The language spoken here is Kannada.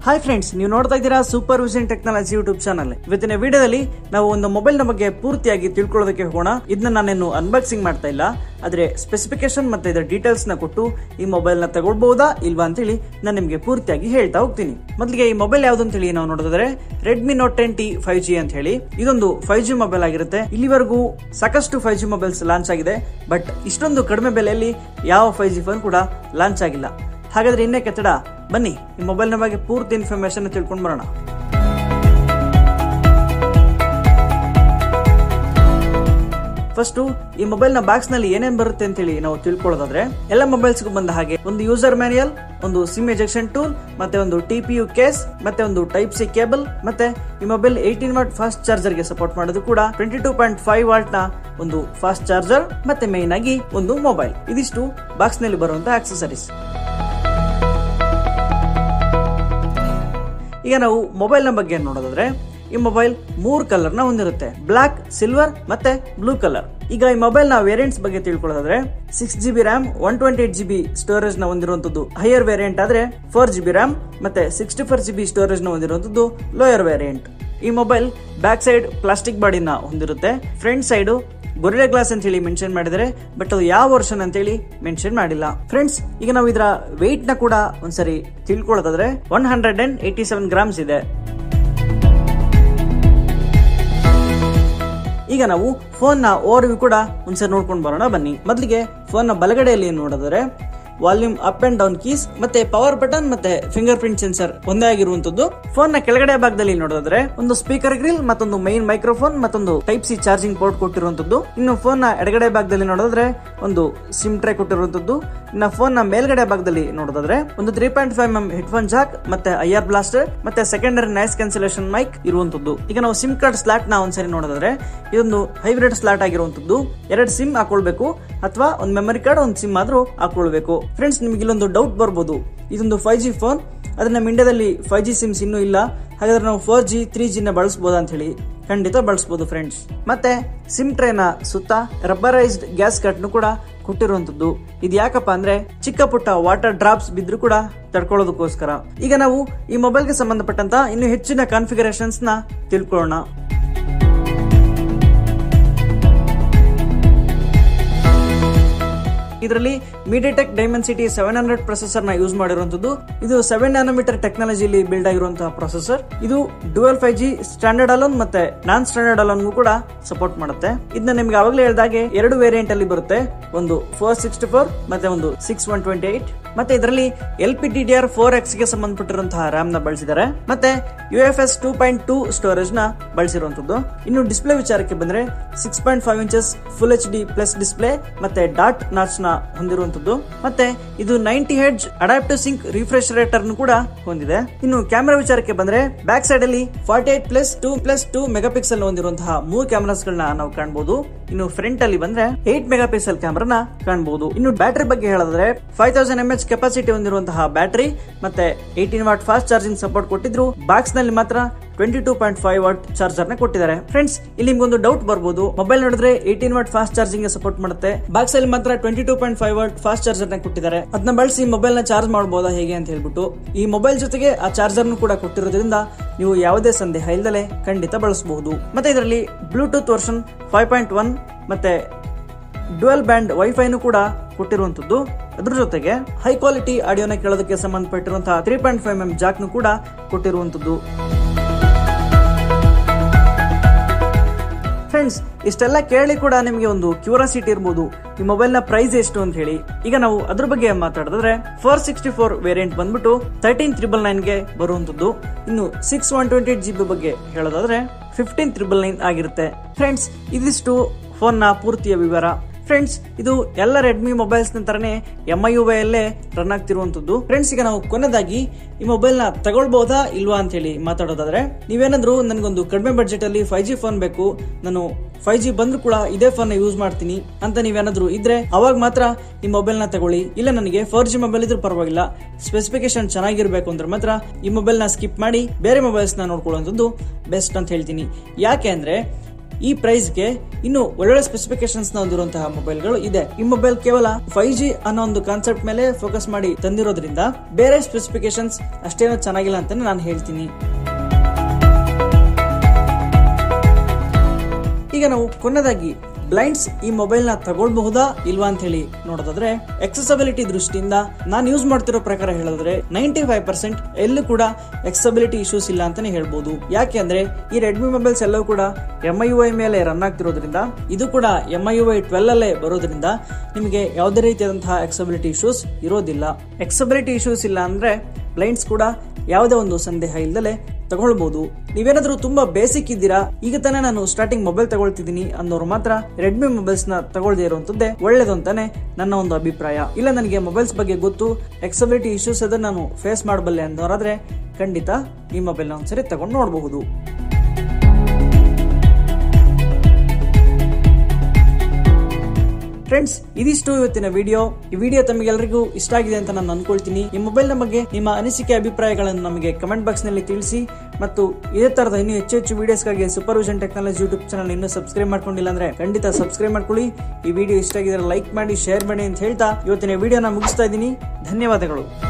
ಹಾಯ್ ಫ್ರೆಂಡ್ಸ್ ನೀವು ನೋಡ್ತಾ ಇದ್ದೀರಾ super vision technology YouTube channel ಇವತ್ತಿನ ವಿಡಿಯೋದಲ್ಲಿ ನಾವು ಒಂದು ಮೊಬೈಲ್ ನ ಬಗ್ಗೆ ಪೂರ್ತಿಯಾಗಿ ತಿಳ್ಕೊಳ್ಳೋದಕ್ಕೆ ಹೋಗೋಣ ಇದನ್ನ ನಾನೇನು ಅನ್ಬಾಕ್ಸಿಂಗ್ ಮಾಡ್ತಾ ಇಲ್ಲ ಆದ್ರೆ ಸ್ಪೆಸಿಫಿಕೇಶನ್ ಮತ್ತೆ ಇದರ ಡೀಟೇಲ್ಸ್ ನ ಕೊಟ್ಟು ಈ ಮೊಬೈಲ್ ನ ತಗೊಳ್ಬಹುದಾ ಇಲ್ವಾ ಅಂತೇಳಿ ನಾನು ನಿಮಗೆ ಪೂರ್ತಿಯಾಗಿ ಹೇಳ್ತಾ ಹೋಗ್ತೀನಿ ಮೊದಲಿಗೆ ಈ ಮೊಬೈಲ್ ಯಾವ್ದು ಅಂತ ಹೇಳಿ ನಾವು ನೋಡಿದ್ರೆ Redmi note ten T five G ಅಂತ ಹೇಳಿ ಇದೊಂದು ಫೈವ್ ಜಿ ಮೊಬೈಲ್ ಆಗಿರುತ್ತೆ ಇಲ್ಲಿವರೆಗೂ ಸಾಕಷ್ಟು ಫೈವ್ ಜಿ ಮೊಬೈಲ್ಸ್ ಲಾಂಚ್ ಆಗಿದೆ ಬಟ್ ಇಷ್ಟೊಂದು ಕಡಿಮೆ ಬೆಲೆಯಲ್ಲಿ ಯಾವ ಫೈವ್ ಜಿ ಫೋನ್ ಕೂಡ ಲಾಂಚ್ ಆಗಿಲ್ಲ ಹಾಗಾದ್ರೆ ಇನ್ನೇ ಕೆತ್ತಡ ಬನ್ನಿ ಈ ಮೊಬೈಲ್ನ ಬಗ್ಗೆ ಪೂರ್ತಿ ಇನ್ಫಾರ್ಮೇಶನ್ ತಿಳ್ಕೊಂಡು ಬರೋಣ ಫಸ್ಟ್ ಈ ಮೊಬೈಲ್ ನ ಬಾಕ್ಸ್ ನಲ್ಲಿ ಏನೇನ್ ಬರುತ್ತೆ ಅಂತ ಹೇಳಿ ನಾವು ತಿಳ್ಕೊಳ್ಳೋದಾದ್ರೆ ಎಲ್ಲ ಮೊಬೈಲ್ಸ್ ಬಂದ ಹಾಗೆ ಒಂದು ಯೂಸರ್ ಮ್ಯಾನ್ಯಲ್ ಒಂದು ಸಿಮ್ ಎಜೆಕ್ಷನ್ ಟೂಲ್ ಮತ್ತೆ ಒಂದು ಟಿ ಪಿ ಯು ಕೇಸ್ ಮತ್ತೆ ಒಂದು ಟೈಪ್ ಸಿ ಕೇಬಲ್ ಮತ್ತೆ ಈ mobile eighteen watt fast charger ಗೆ ಸಪೋರ್ಟ್ ಮಾಡೋದು ಕೂಡ twenty two point five watt ನ ಒಂದು ಫಾಸ್ಟ್ ಚಾರ್ಜರ್ ಮತ್ತೆ ಮೇನ್ ಆಗಿ ಒಂದು ಮೊಬೈಲ್ ಇದಿಷ್ಟು ಬಾಕ್ಸ್ ನಲ್ಲಿ ಬರುವಂತಹ ಆಕ್ಸೆಸರೀಸ್ ಈಗ ನಾವು ಮೊಬೈಲ್ ನ ಬಗ್ಗೆ ನೋಡೋದಾದ್ರೆ ಈ ಮೊಬೈಲ್ ಮೂರ್ ಕಲರ್ ನ ಹೊಂದಿರುತ್ತೆ ಬ್ಲಾಕ್ ಸಿಲ್ವರ್ ಮತ್ತೆ ಬ್ಲೂ ಕಲರ್ ಈಗ ಈ ಮೊಬೈಲ್ ನ ವೇರಿಯಂಟ್ಸ್ ಬಗ್ಗೆ ತಿಳ್ಕೊಳ್ಳೋದಾದ್ರೆ six G B RAM one twenty eight G B storage ನ ಹೊಂದಿರುವಂತದ್ದು ಹೈಯರ್ ವೇರಿಯಂಟ್ ಆದ್ರೆ ಫೋರ್ ಜಿ ಬಿ ರ್ಯಾಮ್ ಮತ್ತೆ sixty four G B storage ನ ಹೊಂದಿರುವಂತದ್ದು ಲೋಯರ್ ವೇರಿಯಂಟ್ ಈ ಮೊಬೈಲ್ ಬ್ಯಾಕ್ ಸೈಡ್ ಪ್ಲಾಸ್ಟಿಕ್ ಬಾಡಿನ ಹೊಂದಿರುತ್ತೆ ಫ್ರಂಟ್ ಸೈಡ್ ಗೊರಿಲ್ಲ ಗ್ಲಾಸ್ ಅಂತ ಹೇಳಿ ಮೆನ್ಷನ್ ಮಾಡಿದರೆ ಬಟ್ ಅದು ಯಾವ ವರ್ಷನ್ ಅಂತ ಹೇಳಿ ಮೆನ್ಷನ್ ಮಾಡಿಲ್ಲ ಫ್ರೆಂಡ್ಸ್ ಈಗ ನಾವು ಇದರ ವೆಯ್ಟ್ ನ ಕೂಡ ಒಂದ್ಸರಿ ತಿಳ್ಕೊಳ್ಳೋದಾದ್ರೆ one hundred and eighty seven grams ಇದೆ ಈಗ ನಾವು ಫೋನ್ ನ ಓವರ್ ವ್ಯೂ ಕೂಡ ಒಂದ್ಸರಿ ನೋಡ್ಕೊಂಡು ಬರೋಣ ಬನ್ನಿ ಮೊದಲಿಗೆ ಫೋನ್ ನ ಬಲಗಡೆಯಲ್ಲಿ ನೋಡಿದ್ರೆ volume up and down keys ಮತ್ತೆ ಪವರ್ ಬಟನ್ ಮತ್ತೆ ಫಿಂಗರ್ ಪ್ರಿಂಟ್ ಸೆನ್ಸರ್ ಒಂದೇ ಆಗಿರುವಂತದ್ದು ಫೋನ್ ನ ಕೆಳಗಡೆ ಭಾಗದಲ್ಲಿ ನೋಡಿದ್ರೆ ಒಂದು ಸ್ಪೀಕರ್ ಗ್ರಿಲ್ ಮತ್ತೊಂದು ಮೈನ್ ಮೈಕ್ರೋಫೋನ್ ಮತ್ತೊಂದು ಟೈಪ್ ಸಿ ಚಾರ್ಜಿಂಗ್ ಪೋರ್ಟ್ ಕೊಟ್ಟಿರುವಂತದ್ದು ಇನ್ನು ಫೋನ್ ನ ಎಡಗಡೆ ಭಾಗದಲ್ಲಿ ನೋಡಿದ್ರೆ ಒಂದು ಸಿಮ್ ಟ್ರೈ ಕೊಟ್ಟಿರುವಂತದ್ದು ಇನ್ನು ಫೋನ್ ನ ಮೇಲ್ಗಡೆ ಭಾಗದಲ್ಲಿ ನೋಡೋದಾದ್ರೆ ಒಂದು three point five M headphone jack ಮತ್ತೆ ಐ ಆರ್ ಬ್ಲಾಸ್ಟರ್ ಮತ್ತೆ ಸೆಕೆಂಡರಿ ನಾಯ್ಸ್ ಕ್ಯಾನ್ಸಲೇಷನ್ ಮೈಕ್ ಇರುವಂತದ್ದು ಈಗ ನಾವು ಸಿಮ್ ಕಾರ್ಡ್ ಸ್ಲಾಟ್ ನ ಒಂದ್ಸರಿ ನೋಡೋದಾದ್ರೆ ಇದೊಂದು ಹೈಬ್ರಿಡ್ ಸ್ಲಾಟ್ ಆಗಿರುವಂತದ್ದು ಎರಡು ಸಿಮ್ ಹಾಕೊಳ್ಬೇಕು ಅಥವಾ ಒಂದು ಮೆಮರಿ ಕಾರ್ಡ್ ಒಂದು ಸಿಮ್ ಆದ್ರೂ ಹಾಕೊಳ್ಬೇಕು ಫ್ರೆಂಡ್ಸ್ ನಿಮ್ಗೆ ಇಲ್ಲೊಂದು ಡೌಟ್ ಬರ್ಬೋದು ಇದೊಂದು ಫೈವ್ ಜಿ ಫೋನ್ ಆದ್ರೆ ನಮ್ಮ ಇಂಡಿಯಾದಲ್ಲಿ ಫೈವ್ ಜಿ ಸಿಮ್ಸ್ ಇನ್ನೂ ಇಲ್ಲ ಹಾಗಾದ್ರೆ ನಾವು ಫೋರ್ ಜಿ ತ್ರೀ ಜಿನ ಬಳಸಬಹುದಾ ಅಂತ ಹೇಳಿ ಖಂಡಿತ ಬಳಸಬಹುದು ಫ್ರೆಂಡ್ಸ್ ಮತ್ತೆ ಸಿಮ್ ಟ್ರೇನ ಸುತ್ತ ರಬ್ಬರೈಸ್ಡ್ ಗ್ಯಾಸ್ ಕಟ್ನು ಕೂಡ ಕೊಟ್ಟಿರುವಂತದ್ದು ಇದು ಯಾಕಪ್ಪ ಅಂದ್ರೆ ಚಿಕ್ಕ ಪುಟ್ಟ ವಾಟರ್ ಡ್ರಾಪ್ಸ್ ಬಿದ್ರು ಕೂಡ ತಡ್ಕೊಳ್ಳೋದಕ್ಕೋಸ್ಕರ ಈಗ ನಾವು ಈ ಮೊಬೈಲ್ಗೆ ಸಂಬಂಧಪಟ್ಟಂತ ಇನ್ನು ಹೆಚ್ಚಿನ ಕಾನ್ಫಿಗರೇಷನ್ಸ್ ನ ತಿಳ್ಕೊಳ್ಳೋಣ ಇದರಲ್ಲಿ MediaTek Dimensity seven hundred processor ನ ಯೂಸ್ ಮಾಡಿರುವಂತದ್ದು ಇದು ಸೆವೆನ್ ನ್ಯಾನೋಮೀಟರ್ ಟೆಕ್ನಾಲಜಿಲಿ ಬಿಲ್ಡ್ ಆಗಿರುವಂತಹ ಪ್ರೊಸೆಸರ್ ಇದು dual five G standard alone ಮತ್ತೆ ನಾನ್ ಸ್ಟ್ಯಾಂಡರ್ಡ್ ಅಲೋನ್ ಕೂಡ ಸಪೋರ್ಟ್ ಮಾಡುತ್ತೆ ಇದನ್ನ ನಿಮ್ಗೆ ಅವಾಗಲೇ ಹೇಳಿದಾಗೆ ಎರಡು ವೇರಿಯಂಟ್ ಅಲ್ಲಿ ಬರುತ್ತೆ ಒಂದು ಫೋರ್ ಸಿಕ್ಸ್ಟಿ ಫೋರ್ ಮತ್ತೆ ಒಂದು ಸಿಕ್ಸ್ ಒನ್ ಟ್ವೆಂಟಿ ಏಟ್ ಮತ್ತೆ ಇದರಲ್ಲಿ L P D D R four X ಗೆ ಸಂಬಂಧಪಟ್ಟಿರುವಂತಹ ರ್ಯಾಮ್ ನ ಬಳಸಿದ್ದಾರೆ ಮತ್ತೆ U F S two point two storage ನ ಬಳಸಿರುವಂತದ್ದು ಇನ್ನು ಡಿಸ್ಪ್ಲೇ ವಿಚಾರಕ್ಕೆ ಬಂದ್ರೆ six point five inches full H D plus display ಮತ್ತೆ ಡಾಟ್ ನಾಚ್ ನ ಹೊಂದಿರುವಂತದ್ದು ಮತ್ತೆ ಇದು ninety hertz adaptive sync refresh rate ಕೂಡ ಹೊಂದಿದೆ ಇನ್ನು ಕ್ಯಾಮೆರಾ ವಿಚಾರಕ್ಕೆ ಬಂದ್ರೆ ಬ್ಯಾಕ್ ಸೈಡ್ ಅಲ್ಲಿ forty eight plus two plus two megapixel ಹೊಂದಿರುವಂತಹ ಮೂರು ಕ್ಯಾಮೆರಾಸ್ ಗಳನ್ನ ನಾವು ಕಾಣಬಹುದು ಇನ್ನು ಫ್ರಂಟ್ ಅಲ್ಲಿ ಬಂದ್ರೆ ಏಟ್ ಮೆಗಾ ಪಿಕ್ಸೆಲ್ ಕ್ಯಾಮ್ರಾನ ಕಾಣಬಹುದು ಇನ್ನು ಬ್ಯಾಟರಿ ಬಗ್ಗೆ ಹೇಳೋದಾದ್ರೆ five thousand M H capacity ಹೊಂದಿರುವಂತಹ ಬ್ಯಾಟರಿ ಮತ್ತೆ eighteen watt fast charging support ಕೊಟ್ಟಿದ್ರು ಬಾಕ್ಸ್ ನಲ್ಲಿ ಮಾತ್ರ twenty two point five watt charger ನ ಕೊಟ್ಟಿದ್ದಾರೆ ಫ್ರೆಂಡ್ಸ್ ಇಲ್ಲಿ ನಿಮ್ಗೊಂದು ಡೌಟ್ ಬರ್ಬೋದು ಮೊಬೈಲ್ ನೋಡಿದ್ರೆ eighteen watt fast charging support ಮಾಡುತ್ತೆ ಬಾಕ್ಸ್ ಅಲ್ಲಿ ಮಾತ್ರ twenty two point five watt fast charger ನ ಕೊಟ್ಟಿದ್ದಾರೆ ಅದನ್ನ ಬಳಸಿ ಮೊಬೈಲ್ ನ ಚಾರ್ಜ್ ಮಾಡಬಹುದಾ ಹೇಗೆ ಅಂತ ಹೇಳ್ಬಿಟ್ಟು ಈ ಮೊಬೈಲ್ ಜೊತೆಗೆ ಆ ಚಾರ್ಜರ್ ಕೂಡ ಕೊಟ್ಟಿರೋದ್ರಿಂದ ನೀವು ಯಾವುದೇ ಸಂದೇಹ ಇಲ್ಲದೆ ಖಂಡಿತ ಬಳಸಬಹುದು ಮತ್ತೆ ಇದರಲ್ಲಿ Bluetooth version five point one ಮತ್ತೆ ಡ್ಯುಯಲ್ ಬ್ಯಾಂಡ್ ವೈಫೈನು ಕೂಡ ಕೊಟ್ಟಿರುವಂತದ್ದು ಅದ್ರ ಜೊತೆಗೆ ಹೈ ಕ್ವಾಲಿಟಿ ಆಡಿಯೋನ ಕೇಳೋದಕ್ಕೆ ಸಂಬಂಧಪಟ್ಟಿರುವಂತಹ ತ್ರೀ ಪಾಯಿಂಟ್ ಫೈವ್ ಎಂ ಜಾಕ್ನು ಕೂಡ ಕೊಟ್ಟಿರುವಂತದ್ದು ಫ್ರೆಂಡ್ಸ್ ಇಷ್ಟೆಲ್ಲ ಕೇಳಿ ಕೂಡ ನಿಮಗೆ ಒಂದು ಕ್ಯೂರಾಸಿಟಿ ಇರ್ಬೋದು ಈ ಮೊಬೈಲ್ ನ ಪ್ರೈಸ್ ಎಷ್ಟು ಅಂತ ಹೇಳಿ ಈಗ ನಾವು ಅದ್ರ ಬಗ್ಗೆ ಮಾತಾಡಿದ್ರೆ ಫೋರ್ ಸಿಕ್ಸ್ಟಿ ಫೋರ್ ವೇರಿಯಂಟ್ ಬಂದ್ಬಿಟ್ಟು ತರ್ಟೀನ್ ತ್ರಿಬಲ್ ನೈನ್ ಗೆ ಬರುವಂತದ್ದು ಇನ್ನು six one twenty eight G ಬಿ ಬಗ್ಗೆ ಹೇಳೋದಾದ್ರೆ ಫಿಫ್ಟೀನ್ ತ್ರಿಬಲ್ ನೈನ್ ಆಗಿರುತ್ತೆ ಫ್ರೆಂಡ್ಸ್ ಇದಿಷ್ಟು ಫೋನ್ ನ ಪೂರ್ತಿಯ ವಿವರ ಫ್ರೆಂಡ್ಸ್ ಇದು ಎಲ್ಲ ರೆಡ್ಮಿ ಮೊಬೈಲ್ಸ್ ತರನೇ ಎಂ ಐ ಯು ಅಲ್ಲೇ ರನ್ ಆಗ್ತಿರುವಂತದ್ದು ಫ್ರೆಂಡ್ಸ್ ಈಗ ನಾವು ಕೊನೆದಾಗಿ ಈ ಮೊಬೈಲ್ ನ ತಗೊಳ್ಬಹುದಾ ಇಲ್ವಾ ಅಂತ ಹೇಳಿ ಮಾತಾಡೋದಾದ್ರೆ ನೀವೇನಾದ್ರೂ ನನಗೊಂದು ಕಡಿಮೆ ಬಡ್ಜೆಟ್ ಅಲ್ಲಿ ಫೈವ್ ಜಿ ಫೋನ್ ಬೇಕು ನಾನು ಫೈವ್ ಜಿ ಬಂದ್ರು ಕೂಡ ಇದೇ ಫೋನ್ ಯೂಸ್ ಮಾಡ್ತೀನಿ ಅಂತ ನೀವೇನಾದ್ರೂ ಇದ್ರೆ ಅವಾಗ ಮಾತ್ರ ಈ ಮೊಬೈಲ್ ನ ತಗೊಳ್ಳಿ ಇಲ್ಲ ನನಗೆ ಫೋರ್ ಜಿ ಮೊಬೈಲ್ ಇದ್ರೂ ಪರವಾಗಿಲ್ಲ ಸ್ಪೆಸಿಫಿಕೇಶನ್ ಚೆನ್ನಾಗಿರ್ಬೇಕು ಅಂದ್ರೆ ಮಾತ್ರ ಈ ಮೊಬೈಲ್ ನ ಸ್ಕಿಪ್ ಮಾಡಿ ಬೇರೆ ಮೊಬೈಲ್ಸ್ ನ ನೋಡ್ಕೊಳ್ಳುವಂಥದ್ದು ಬೆಸ್ಟ್ ಅಂತ ಹೇಳ್ತೀನಿ ಯಾಕೆ ಅಂದ್ರೆ ಈ ಪ್ರೈಸ್ಗೆ ಇನ್ನು ಒಳ್ಳೊಳ್ಳೆ ಸ್ಪೆಸಿಫಿಕೇಶನ್ಸ್ ನ ಹೊಂದಿರುವಂತಹ ಮೊಬೈಲ್ಗಳು ಇದೆ ಈ ಮೊಬೈಲ್ ಕೇವಲ ಫೈವ್ ಜಿ ಅನ್ನೋ ಒಂದು ಕಾನ್ಸೆಪ್ಟ್ ಮೇಲೆ ಫೋಕಸ್ ಮಾಡಿ ತಂದಿರೋದ್ರಿಂದ ಬೇರೆ ಸ್ಪೆಸಿಫಿಕೇಶನ್ಸ್ ಅಷ್ಟೇನೂ ಚೆನ್ನಾಗಿಲ್ಲ ಅಂತಾನೆ ನಾನು ಹೇಳ್ತೀನಿ ಈಗ ನಾವು ಕೊನೆಯದಾಗಿ ಬ್ಲೈಂಡ್ಸ್ ಈ ಮೊಬೈಲ್ ನ ತಗೊಳ್ಬಹುದಾ ಇಲ್ವಾ ಅಂತ ಹೇಳಿ ನೋಡೋದಾದ್ರೆ ಎಕ್ಸೆಸಬಿಲಿಟಿ ದೃಷ್ಟಿಯಿಂದ ನಾನು ಯೂಸ್ ಮಾಡ್ತಿರೋ ಪ್ರಕಾರ ಹೇಳಿದ್ರೆ ನೈಂಟಿ ಫೈವ್ ಪರ್ಸೆಂಟ್ ಎಲ್ಲೂ ಕೂಡ ಎಕ್ಸೆಸಬಿಲಿಟಿ ಇಶ್ಯೂಸ್ ಇಲ್ಲ ಅಂತಾನೆ ಹೇಳ್ಬೋದು ಯಾಕೆ ಅಂದ್ರೆ ಈ ರೆಡ್ಮಿ ಮೊಬೈಲ್ಸ್ ಎಲ್ಲವೂ ಕೂಡ ಎಂ ಐ ಯು ಐ ಮೇಲೆ ರನ್ ಆಗ್ತಿರೋದ್ರಿಂದ ಇದು ಕೂಡ M I U I twelve ಅಲ್ಲೇ ಬರೋದ್ರಿಂದ ನಿಮಗೆ ಯಾವುದೇ ರೀತಿಯಾದಂತಹ ಎಕ್ಸಬಿಲಿಟಿ ಇಶ್ಯೂಸ್ ಇರೋದಿಲ್ಲ ಎಕ್ಸಬಿಲಿಟಿ ಇಶ್ಯೂಸ್ ಇಲ್ಲ ಅಂದ್ರೆ ಬ್ಲೈಂಡ್ಸ್ ಕೂಡ ಯಾವುದೇ ಒಂದು ಸಂದೇಹ ಇಲ್ಲದೆ ತಗೊಳ್ಬಹುದು ನೀವೇನಾದ್ರೂ ತುಂಬಾ ಬೇಸಿಕ್ ಇದ್ದೀರಾ ಈಗ ತಾನೇ ನಾನು ಸ್ಟಾರ್ಟಿಂಗ್ ಮೊಬೈಲ್ ತಗೊಳ್ತಿದ್ದೀನಿ ಅನ್ನೋರು ಮಾತ್ರ ರೆಡ್ಮಿ ಮೊಬೈಲ್ಸ್ ನ ತಗೊಳ್ದೇ ಇರುವಂತದ್ದೇ ಒಳ್ಳೇದು ಅಂತಾನೆ ನನ್ನ ಒಂದು ಅಭಿಪ್ರಾಯ ಇಲ್ಲ ನನಗೆ ಮೊಬೈಲ್ಸ್ ಬಗ್ಗೆ ಗೊತ್ತು ಎಕ್ಸಬಿಲಿಟಿ ಇಶ್ಯೂಸ್ ಅದನ್ನ ನಾನು ಫೇಸ್ ಮಾಡಬಲ್ಲೆ ಅನ್ನೋರಾದ್ರೆ ಖಂಡಿತ ಈ ಮೊಬೈಲ್ ನ ಒಂದ್ಸರಿ ತಗೊಂಡು ನೋಡಬಹುದು ಫ್ರೆಂಡ್ಸ್ ಇದಿಷ್ಟು ಇವತ್ತಿನ ವಿಡಿಯೋ ಈ ವಿಡಿಯೋ ತಮಗೆಲ್ಲರಿಗೂ ಇಷ್ಟ ಆಗಿದೆ ಅಂತ ನಾನು ಅನ್ಕೊಳ್ತೀನಿ ಈ ಮೊಬೈಲ್ ನ ಬಗ್ಗೆ ನಿಮ್ಮ ಅನಿಸಿಕೆ ಅಭಿಪ್ರಾಯಗಳನ್ನು ನಮಗೆ ಕಮೆಂಟ್ ಬಾಕ್ಸ್ ನಲ್ಲಿ ತಿಳಿಸಿ ಮತ್ತು ಇದೇ ತರದ ಇನ್ನೂ ಹೆಚ್ಚು ಹೆಚ್ಚು ವಿಡಿಯೋಸ್ಗಾಗಿ Super vision technology YouTube channel ಇನ್ನೂ ಸಬ್ಸ್ಕ್ರೈಬ್ ಮಾಡ್ಕೊಂಡಿಲ್ಲ ಅಂದ್ರೆ ಖಂಡಿತ ಸಬ್ಸ್ಕ್ರೈಬ್ ಮಾಡ್ಕೊಳ್ಳಿ ಈ ವಿಡಿಯೋ ಇಷ್ಟ ಆಗಿದ್ರೆ ಲೈಕ್ ಮಾಡಿ ಶೇರ್ ಮಾಡಿ ಅಂತ ಹೇಳ್ತಾ ಇವತ್ತಿನ ವಿಡಿಯೋನ ಮುಗಿಸ್ತಾ ಇದ್ದೀನಿ ಧನ್ಯವಾದಗಳು